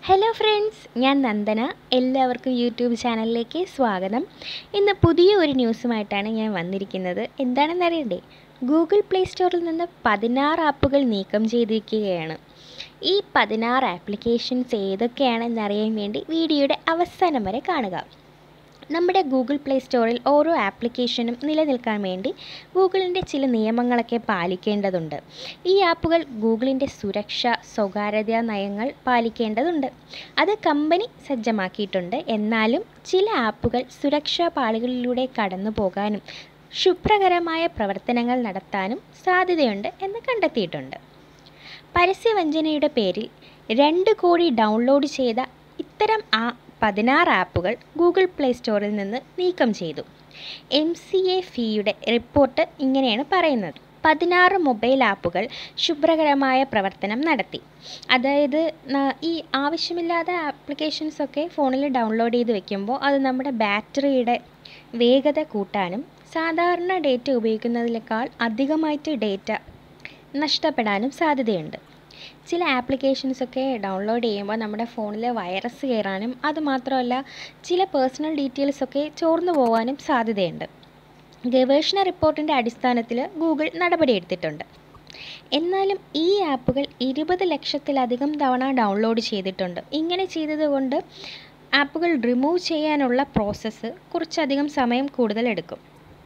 hello friends ഞാൻ നന്ദന എല്ലാവർക്കും YouTube ചാനലിലേക്ക് സ്വാഗതം ഇന്ന് പുതിയ ഒരു ന്യൂസുമായിട്ടാണ് ഞാൻ വന്നിരിക്കുന്നത് എന്താണെന്ന് അറിയണ്ടേ ഗൂഗിൾ പ്ലേ സ്റ്റോറിൽ നിന്ന് പതിനാറ് ആപ്പുകൾ നീക്കം ചെയ്തിരിക്കുകയാണ് ഈ പതിനാറ് ആപ്ലിക്കേഷൻസ് ഏതൊക്കെയാണെന്നറിയാൻ വേണ്ടി വീഡിയോയുടെ അവസാനം വരെ കാണുക നമ്മുടെ ഗൂഗിൾ പ്ലേ സ്റ്റോറിൽ ഓരോ ആപ്ലിക്കേഷനും നിലനിൽക്കാൻ വേണ്ടി ഗൂഗിളിൻ്റെ ചില നിയമങ്ങളൊക്കെ പാലിക്കേണ്ടതുണ്ട് ഈ ആപ്പുകൾ ഗൂഗിളിൻ്റെ സുരക്ഷ സ്വകാര്യതാ നയങ്ങൾ പാലിക്കേണ്ടതുണ്ട് അത് കമ്പനി സജ്ജമാക്കിയിട്ടുണ്ട് എന്നാലും ചില ആപ്പുകൾ സുരക്ഷാ പാളികളിലൂടെ കടന്നു പോകാനും ശുഭ്രകരമായ പ്രവർത്തനങ്ങൾ നടത്താനും സാധ്യതയുണ്ട് എന്ന് കണ്ടെത്തിയിട്ടുണ്ട് പരസ്യവഞ്ചനയുടെ പേരിൽ രണ്ട് കോടി ഡൗൺലോഡ് ചെയ്ത ഇത്തരം ആ പതിനാറ് ആപ്പുകൾ ഗൂഗിൾ പ്ലേ സ്റ്റോറിൽ നിന്ന് നീക്കം ചെയ്തു എം സി എ ഫിയുടെ റിപ്പോർട്ട് ഇങ്ങനെയാണ് പറയുന്നത് പതിനാറ് മൊബൈൽ ആപ്പുകൾ ശുഭ്രകരമായ പ്രവർത്തനം നടത്തി അതായത് ന- ഈ ആവശ്യമില്ലാത്ത ആപ്ലിക്കേഷൻസൊക്കെ ഫോണിൽ ഡൗൺലോഡ് ചെയ്ത് വെക്കുമ്പോൾ അത് നമ്മുടെ ബാറ്ററിയുടെ വേഗത കൂട്ടാനും സാധാരണ ഡേറ്റ ഉപയോഗിക്കുന്നതിനേക്കാൾ അധികമായിട്ട് ഡേറ്റ നഷ്ടപ്പെടാനും സാധ്യതയുണ്ട് ചില ആപ്ലിക്കേഷൻസൊക്കെ ഡൗൺലോഡ് ചെയ്യുമ്പോൾ നമ്മുടെ ഫോണിൽ വൈറസ് കയറാനും അതുമാത്രമല്ല ചില പേഴ്സണൽ ഡീറ്റെയിൽസൊക്കെ ചോർന്നു പോകാനും സാധ്യതയുണ്ട് ഗവേഷണ റിപ്പോർട്ടിൻ്റെ അടിസ്ഥാനത്തിൽ ഗൂഗിൾ നടപടിയെടുത്തിട്ടുണ്ട് എന്നാലും ഈ ആപ്പുകൾ ഇരുപത് ലക്ഷത്തിലധികം തവണ ഡൗൺലോഡ് ചെയ്തിട്ടുണ്ട് ഇങ്ങനെ ചെയ്തതുകൊണ്ട് ആപ്പുകൾ റിമൂവ് ചെയ്യാനുള്ള പ്രോസസ്സ് കുറച്ചധികം സമയം കൂടുതൽ എടുക്കും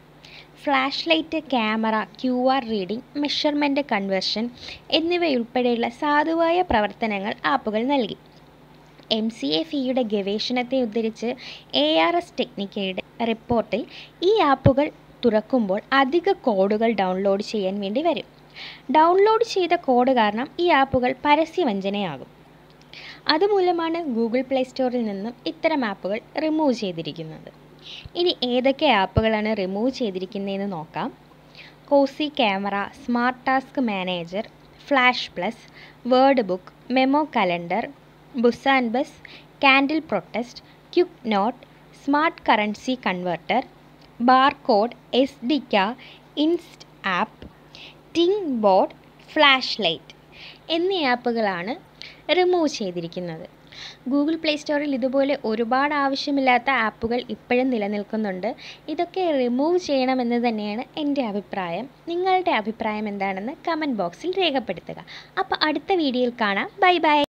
flash light camera Q R reading measurement conversion എന്നിവയുൾപ്പെടെയുള്ള സാധുവായ പ്രവർത്തനങ്ങൾ ആപ്പുകൾ നൽകി എം സി എ ഫിയുടെ ഗവേഷണത്തെ ഉദ്ധരിച്ച് എ ആർ എസ് ടെക്നിക്കയുടെ റിപ്പോർട്ടിൽ ഈ ആപ്പുകൾ തുറക്കുമ്പോൾ അധിക കോഡുകൾ ഡൗൺലോഡ് ചെയ്യാൻ വേണ്ടി വരും ഡൗൺലോഡ് ചെയ്ത കോഡ് കാരണം ഈ ആപ്പുകൾ പരസ്യവഞ്ചനയാകും അതുമൂലമാണ് ഗൂഗിൾ പ്ലേ സ്റ്റോറിൽ നിന്നും ഇത്തരം ആപ്പുകൾ റിമൂവ് ചെയ്തിരിക്കുന്നത് ഇനി ഏതൊക്കെ ആപ്പുകളാണ് റിമൂവ് ചെയ്തിരിക്കുന്നതെന്ന് നോക്കാം cozy camera smart task manager flash plus word book memo calendar Busan bus candle protest quick note smart currency converter barcode S D കാ ഇൻസ്റ്റ് ആപ്പ് ടിങ് ബോർഡ് ഫ്ലാഷ് ലൈറ്റ് എന്നീ ആപ്പുകളാണ് റിമൂവ് ചെയ്തിരിക്കുന്നത് ഗൂഗിൾ പ്ലേ സ്റ്റോറിൽ ഇതുപോലെ ഒരുപാട് ആവശ്യമില്ലാത്ത ആപ്പുകൾ ഇപ്പോഴും നിലനിൽക്കുന്നുണ്ട് ഇതൊക്കെ റിമൂവ് ചെയ്യണമെന്ന് തന്നെയാണ് എൻ്റെ അഭിപ്രായം നിങ്ങളുടെ അഭിപ്രായം എന്താണെന്ന് കമൻറ്റ് ബോക്സിൽ രേഖപ്പെടുത്തുക അപ്പോൾ അടുത്ത വീഡിയോയിൽ കാണാം ബൈ ബൈ